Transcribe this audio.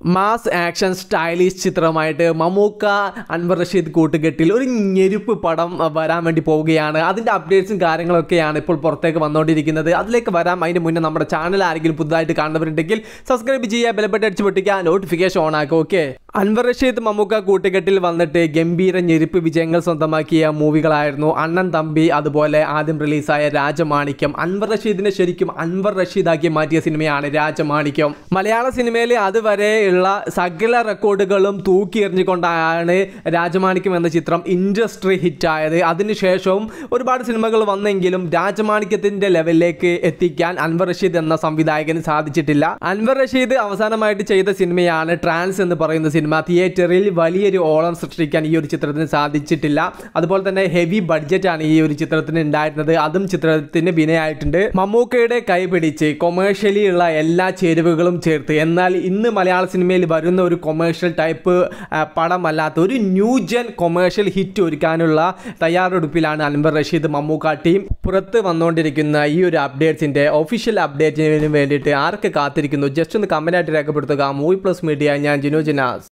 mass action stylish ചിത്രമായിട്ട് മമ്മൂക്ക അൻവർ റഷീദ് കൂട്ടുകെട്ടിൽ ഒരു ഞെരുപ്പ് പടം അഹ്, വരാൻ വേണ്ടി പോവുകയാണ് അതിൻ്റെ അപ്ഡേറ്റ്സും കാര്യങ്ങളൊക്കെയാണ് ഇപ്പോൾ പുറത്തേക്ക് വന്നുകൊണ്ടിരിക്കുന്നത് അതിലേക്ക് വരാം അതിന് മുന്നേ നമ്മുടെ ചാനൽ ആരെങ്കിലും പുതുതായിട്ട് കാണുന്നവരുണ്ടെങ്കിൽ സബ്സ്ക്രൈബ് ചെയ്യുക ബെൽബട്ടൺ അടിച്ച് പൊട്ടിക്കുക നോട്ടിഫിക്കേഷൻ ഓൺ ആക്കുക ഓക്കെ അൻവർ റഷീദ് മമ്മൂക്ക കൂട്ടുകെട്ടിൽ വന്നിട്ട് ഗംഭീര ഞെരുപ്പ് വിജയങ്ങൾ സ്വന്തമാക്കിയ മൂവികളായിരുന്നു അണ്ണൻ തമ്പി അതുപോലെ ആദ്യം റിലീസായ രാജമാണിക്യം അൻവർ റഷീദിനെ ശരിക്കും അൻവർ റഷീദാക്കി മാറ്റിയ സിനിമയാണ് രാജമാണിക്യം മലയാള സിനിമയിൽ അതുവരെ ഉള്ള സകല റെക്കോർഡുകളും തൂക്കി എറിഞ്ഞുകൊണ്ടാണ് രാജമാണിക്യം എന്ന ചിത്രം ഇൻഡസ്ട്രി ഹിറ്റായത് അതിനുശേഷവും ഒരുപാട് സിനിമകൾ വന്നെങ്കിലും രാജമാണിക്യത്തിന്റെ ലെവലിലേക്ക് എത്തിക്കാൻ അൻവർ റഷീദ് എന്ന സംവിധായകന് സാധിച്ചിട്ടില്ല അൻവർ റഷീദ് അവസാനമായിട്ട് ചെയ്ത സിനിമയാണ് ട്രാൻസ് എന്ന് പറയുന്ന സിനിമ തിയേറ്ററിൽ വലിയൊരു ഓളം സൃഷ്ടിക്കാൻ ഈ ഒരു ചിത്രത്തിന് സാധിച്ചിട്ടില്ല അതുപോലെ തന്നെ ഹെവി ബഡ്ജറ്റാണ് ഈ ഒരു ചിത്രത്തിന് ഉണ്ടായിരുന്നത് അതും ചിത്രത്തിന് വിനയായിട്ടുണ്ട് മമ്മൂക്കയുടെ കൈ പിടിച്ച് കൊമേഴ്ഷ്യലി ഉള്ള എല്ലാ ചേരുവകളും ചേർത്ത് എന്നാൽ ഇന്ന് മലയാള സിനിമയിൽ വരുന്ന ഒരു കൊമേഴ്ഷ്യൽ ടൈപ്പ് ആ, പടമല്ലാത്ത ഒരു ന്യൂജൻ കൊമേഴ്ഷ്യൽ ഹിറ്റ് ഒരുക്കാനുള്ള തയ്യാറെടുപ്പിലാണ് അൻവർ റഷീദ് മമ്മൂക്ക ടീം പുറത്ത് വന്നുകൊണ്ടിരിക്കുന്ന ഈ ഒരു അപ്ഡേറ്റ്സിന്റെ ഒഫീഷ്യൽ അപ്ഡേറ്റിന് വേണ്ടിയിട്ട് ആർക്ക് കാത്തിരിക്കുന്നു ജസ്റ്റ് ഒന്ന് കമൻ്റായിട്ട് രേഖപ്പെടുത്തുക മൂവി പ്ലസ് മീഡിയ ഞാൻ ജിനു ജിനാസ്